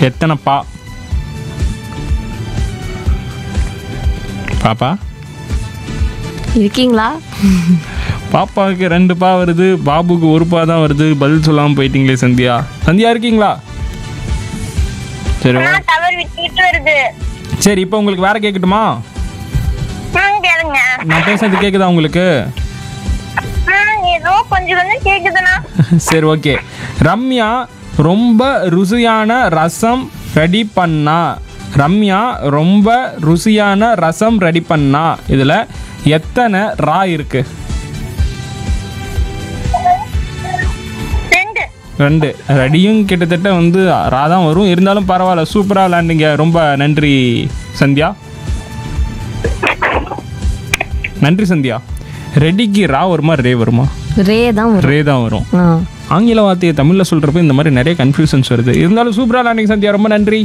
எத்தனை பா பாப்பா இருக்கீங்களா பாப்பாவுக்கு ரெண்டு பா வருது பாபுக்கு ஒரு பா தான் வருது பதில் சொல்லாமல் போயிட்டீங்களே சந்தியா சந்தியா இருக்கீங்களா சரி ஓ- நான் டவர் விட்டுட்டு வருது சரி இப்போ உங்களுக்கு வேற கேட்கட்டுமா ம் கேளுங்க நான் பேசுறது கேட்குதா உங்களுக்கு ம் ஏதோ கொஞ்சம் கொஞ்சம் கேக்குதுண்ணா சரி ஓகே ரம்யா ரொம்ப ருசியான ரசம் ரெடி பண்ணா ரம்யா ரொம்ப ருசியான ரசம் ரெடி பண்ணா இதில் எத்தனை ரா இருக்கு ரெண்டு ரெண்டு ரெடியும் கிட்டத்தட்ட வந்து ரா தான் வரும் இருந்தாலும் பரவாயில்ல சூப்பராக விளாண்டுங்க ரொம்ப நன்றி சந்தியா நன்றி சந்தியா ரெடிக்கு ரா வருமா ரே வருமா ரே தான் வரும் ரே தான் வரும் ஆ ஆங்கில வார்த்தையை தமிழில் சொல்கிறப்ப இந்த மாதிரி நிறைய கன்ஃபியூஷன்ஸ் வருது இருந்தாலும் சூப்பராக விளாண்டிங்க சந்தியா ரொம்ப நன்றி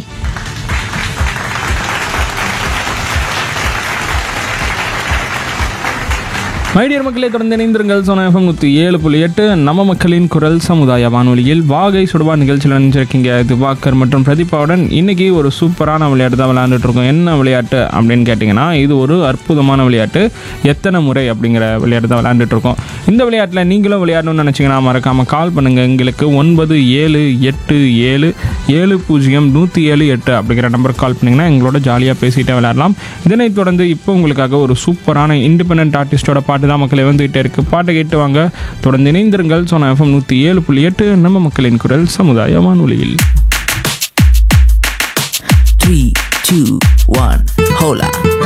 மைடியர் மக்களே தொடர்ந்து இணைந்திருங்கள் சோனா எஃப்எம் நூற்றி ஏழு புள்ளி எட்டு நம்ம மக்களின் குரல் சமுதாய வானொலியில் வாகை சுடுவா நிகழ்ச்சியில் நினைச்சிருக்கீங்க திவாகர் மற்றும் பிரதீபாவுடன் இன்னைக்கு ஒரு சூப்பரான விளையாட்டு தான் விளையாண்டுட்டு இருக்கோம் என்ன விளையாட்டு அப்படின்னு கேட்டிங்கன்னா இது ஒரு அற்புதமான விளையாட்டு எத்தனை முறை அப்படிங்கிற விளையாட்டு தான் விளையாண்டுட்டு இருக்கோம் இந்த விளையாட்டில் நீங்களும் விளையாடணும்னு நினச்சிங்கன்னா மறக்காமல் கால் பண்ணுங்கள் எங்களுக்கு ஒன்பது ஏழு எட்டு ஏழு ஏழு பூஜ்ஜியம் நூற்றி ஏழு எட்டு அப்படிங்கிற நம்பருக்கு கால் பண்ணிங்கன்னா எங்களோட ஜாலியாக பேசிகிட்டே விளையாடலாம் இதனைத் தொடர்ந்து இப்போ உங்களுக்காக ஒரு சூப்பரான இண்டிபெண்ட் ஆர்டிஸ்டோட பாட்டு தான் மக்களை வந்துகிட்டே இருக்குது பாட்டை கேட்டு வாங்க தொடர்ந்து இணைந்திருங்கள் சோனா எஃப்எம் நூற்றி ஏழு புள்ளி எட்டு நம்ம மக்களின் குரல் சமுதாய வானொலியில் Three, two, one, hola.